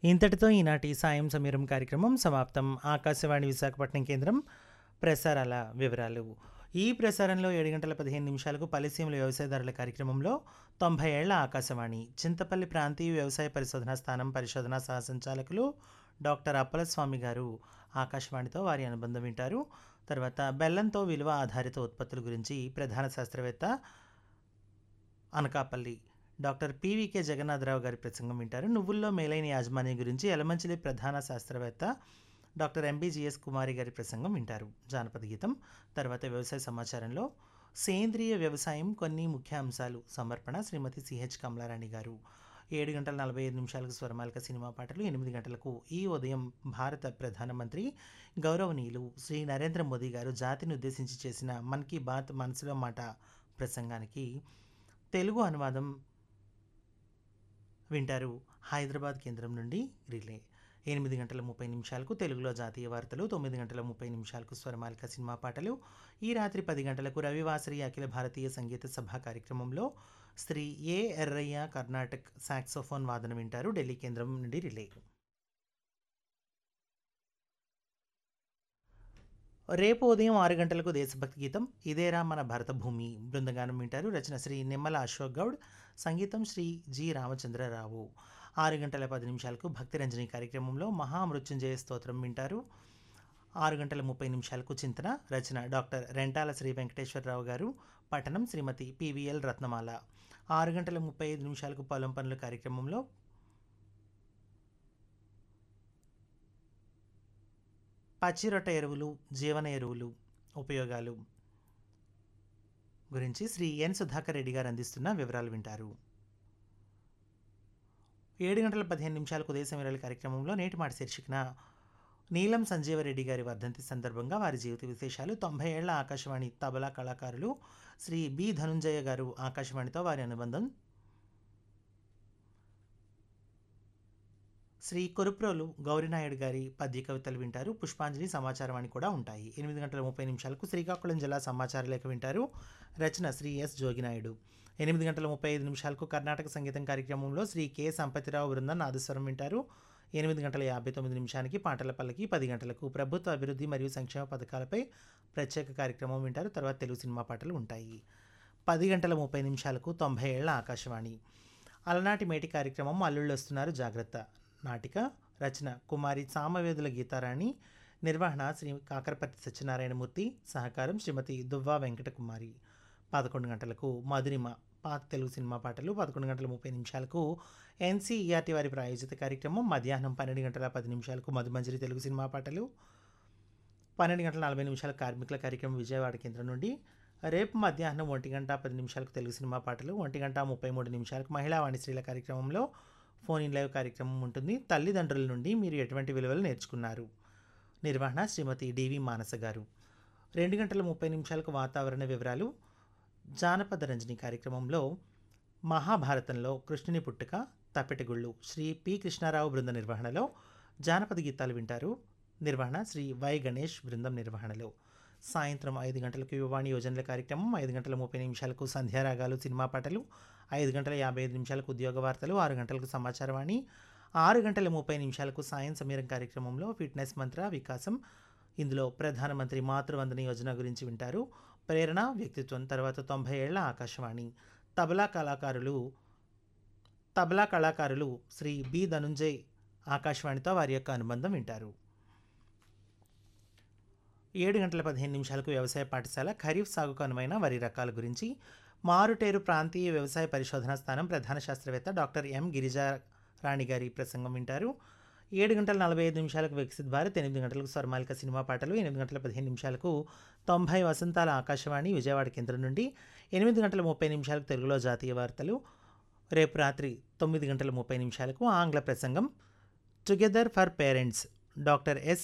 ఇంతటితో ఈనాటి సాయం సమీరం కార్యక్రమం సమాప్తం ఆకాశవాణి విశాఖపట్నం కేంద్రం ప్రసారాల వివరాలు ఈ ప్రసారంలో ఏడు గంటల పదిహేను నిమిషాలకు పలిసీముల వ్యవసాయదారుల కార్యక్రమంలో తొంభై ఏళ్ల ఆకాశవాణి చింతపల్లి ప్రాంతీయ వ్యవసాయ పరిశోధనా స్థానం పరిశోధనా సహ సంచాలకులు డాక్టర్ అప్పలస్వామి గారు ఆకాశవాణితో వారి అనుబంధం వింటారు తర్వాత బెల్లంతో విలువ ఆధారిత ఉత్పత్తుల గురించి ప్రధాన శాస్త్రవేత్త అనకాపల్లి డాక్టర్ పివికే జగన్నాథరావు గారి ప్రసంగం వింటారు నువ్వుల్లో మేలైన యాజమాన్యం గురించి ఎలమంచిలి ప్రధాన శాస్త్రవేత్త డాక్టర్ ఎంబీజీఎస్ కుమారి గారి ప్రసంగం వింటారు జానపద గీతం తర్వాత వ్యవసాయ సమాచారంలో సేంద్రియ వ్యవసాయం కొన్ని ముఖ్య అంశాలు సమర్పణ శ్రీమతి సిహెచ్ కమలారాణి గారు ఏడు గంటల నలభై ఐదు నిమిషాలకు స్వరమాలిక సినిమా పాటలు ఎనిమిది గంటలకు ఈ ఉదయం భారత ప్రధానమంత్రి గౌరవనీయులు శ్రీ నరేంద్ర మోదీ గారు జాతిని ఉద్దేశించి చేసిన మన్ కీ బాత్ మనసులో మాట ప్రసంగానికి తెలుగు అనువాదం వింటారు హైదరాబాద్ కేంద్రం నుండి రిలే ఎనిమిది గంటల ముప్పై నిమిషాలకు తెలుగులో జాతీయ వార్తలు తొమ్మిది గంటల ముప్పై నిమిషాలకు స్వరమాలిక సినిమా పాటలు ఈ రాత్రి పది గంటలకు రవివాసరి అఖిల భారతీయ సంగీత సభ కార్యక్రమంలో శ్రీ ఏ ఎర్రయ్య కర్ణాటక్ సాక్సోఫోన్ వాదన వింటారు ఢిల్లీ కేంద్రం నుండి రిలే రేపు ఉదయం ఆరు గంటలకు దేశభక్తి గీతం ఇదేరా మన భరత భూమి బృందగానం వింటారు రచన శ్రీ నిమ్మల అశోక్ గౌడ్ సంగీతం శ్రీ జి రామచంద్రరావు ఆరు గంటల పది నిమిషాలకు భక్తి రంజని కార్యక్రమంలో మహామృత్యుంజయ స్తోత్రం వింటారు ఆరు గంటల ముప్పై నిమిషాలకు చింతన రచన డాక్టర్ రెంటాల శ్రీ వెంకటేశ్వరరావు గారు పఠనం శ్రీమతి పివిఎల్ రత్నమాల ఆరు గంటల ముప్పై ఐదు నిమిషాలకు పొలం పనుల కార్యక్రమంలో పచ్చిరొట్ట ఎరువులు జీవన ఎరువులు ఉపయోగాలు గురించి శ్రీ ఎన్ సుధాకర్ రెడ్డి గారు అందిస్తున్న వివరాలు వింటారు ఏడు గంటల పదిహేను నిమిషాలకు ఉదయ సమీరాల కార్యక్రమంలో నేటి మాట శీర్షికన నీలం సంజీవరెడ్డి గారి వర్ధంతి సందర్భంగా వారి జీవిత విశేషాలు తొంభై ఏళ్ల ఆకాశవాణి తబలా కళాకారులు శ్రీ బి ధనుంజయ గారు ఆకాశవాణితో వారి అనుబంధం శ్రీ కొరుప్రోలు గౌరీనాయుడు గారి పద్య కవితలు వింటారు పుష్పాంజలి సమాచారం అని కూడా ఉంటాయి ఎనిమిది గంటల ముప్పై నిమిషాలకు శ్రీకాకుళం జిల్లా సమాచార లేఖ వింటారు రచన శ్రీ ఎస్ జోగినాయుడు ఎనిమిది గంటల ముప్పై ఐదు నిమిషాలకు కర్ణాటక సంగీతం కార్యక్రమంలో శ్రీ కె సంపతిరావు బృందం నాదస్వరం వింటారు ఎనిమిది గంటల యాభై తొమ్మిది నిమిషానికి పాటల పల్లకి పది గంటలకు ప్రభుత్వ అభివృద్ధి మరియు సంక్షేమ పథకాలపై ప్రత్యేక కార్యక్రమం వింటారు తర్వాత తెలుగు సినిమా పాటలు ఉంటాయి పది గంటల ముప్పై నిమిషాలకు తొంభై ఏళ్ల ఆకాశవాణి అలనాటి మేటి కార్యక్రమం అల్లుళ్ళు వస్తున్నారు జాగ్రత్త నాటిక రచన కుమారి సామవేదుల గీతారాణి నిర్వహణ శ్రీ కాకరపర్తి సత్యనారాయణమూర్తి సహకారం శ్రీమతి దువ్వా వెంకటకుమారి పదకొండు గంటలకు మధురిమ పాత తెలుగు సినిమా పాటలు పదకొండు గంటల ముప్పై నిమిషాలకు ఎన్సీఈఆర్టీ వారి ప్రాయోజిత కార్యక్రమం మధ్యాహ్నం పన్నెండు గంటల పది నిమిషాలకు మధుమంజరి తెలుగు సినిమా పాటలు పన్నెండు గంటల నలభై నిమిషాల కార్మికుల కార్యక్రమం విజయవాడ కేంద్రం నుండి రేపు మధ్యాహ్నం ఒంటి గంట పది నిమిషాలకు తెలుగు సినిమా పాటలు ఒంటి గంట ముప్పై మూడు నిమిషాలకు మహిళా వాణిశ్రీల కార్యక్రమంలో ఫోన్ ఇన్ లైవ్ కార్యక్రమం ఉంటుంది తల్లిదండ్రుల నుండి మీరు ఎటువంటి విలువలు నేర్చుకున్నారు నిర్వహణ శ్రీమతి డివి మానస గారు రెండు గంటల ముప్పై నిమిషాలకు వాతావరణ వివరాలు జానపద రంజని కార్యక్రమంలో మహాభారతంలో కృష్ణుని పుట్టుక తప్పెటగుళ్ళు శ్రీ పి కృష్ణారావు బృంద నిర్వహణలో జానపద గీతాలు వింటారు నిర్వహణ శ్రీ వై గణేష్ బృందం నిర్వహణలో సాయంత్రం ఐదు గంటలకు యువవాణి యోజనల కార్యక్రమం ఐదు గంటల ముప్పై నిమిషాలకు సంధ్యారాగాలు సినిమా పాటలు ఐదు గంటల యాభై ఐదు నిమిషాలకు ఉద్యోగ వార్తలు ఆరు గంటలకు సమాచారవాణి ఆరు గంటల ముప్పై నిమిషాలకు సాయం సమీరం కార్యక్రమంలో ఫిట్నెస్ మంత్ర వికాసం ఇందులో ప్రధానమంత్రి మాతృవందన యోజన గురించి వింటారు ప్రేరణ వ్యక్తిత్వం తర్వాత తొంభై ఏళ్ల ఆకాశవాణి తబలా కళాకారులు తబలా కళాకారులు శ్రీ బి ధనుంజయ్ ఆకాశవాణితో వారి యొక్క అనుబంధం వింటారు ఏడు గంటల పదిహేను నిమిషాలకు వ్యవసాయ పాఠశాల ఖరీఫ్ సాగుకు అనువైన వరి రకాల గురించి మారుటేరు ప్రాంతీయ వ్యవసాయ పరిశోధనా స్థానం ప్రధాన శాస్త్రవేత్త డాక్టర్ ఎం గిరిజా రాణి గారి ప్రసంగం వింటారు ఏడు గంటల నలభై ఐదు నిమిషాలకు వికసిత్ భారత్ ఎనిమిది గంటలకు స్వర్మాలిక సినిమా పాటలు ఎనిమిది గంటల పదిహేను నిమిషాలకు తొంభై వసంతాల ఆకాశవాణి విజయవాడ కేంద్రం నుండి ఎనిమిది గంటల ముప్పై నిమిషాలకు తెలుగులో జాతీయ వార్తలు రేపు రాత్రి తొమ్మిది గంటల ముప్పై నిమిషాలకు ఆంగ్ల ప్రసంగం together for parents doctor yes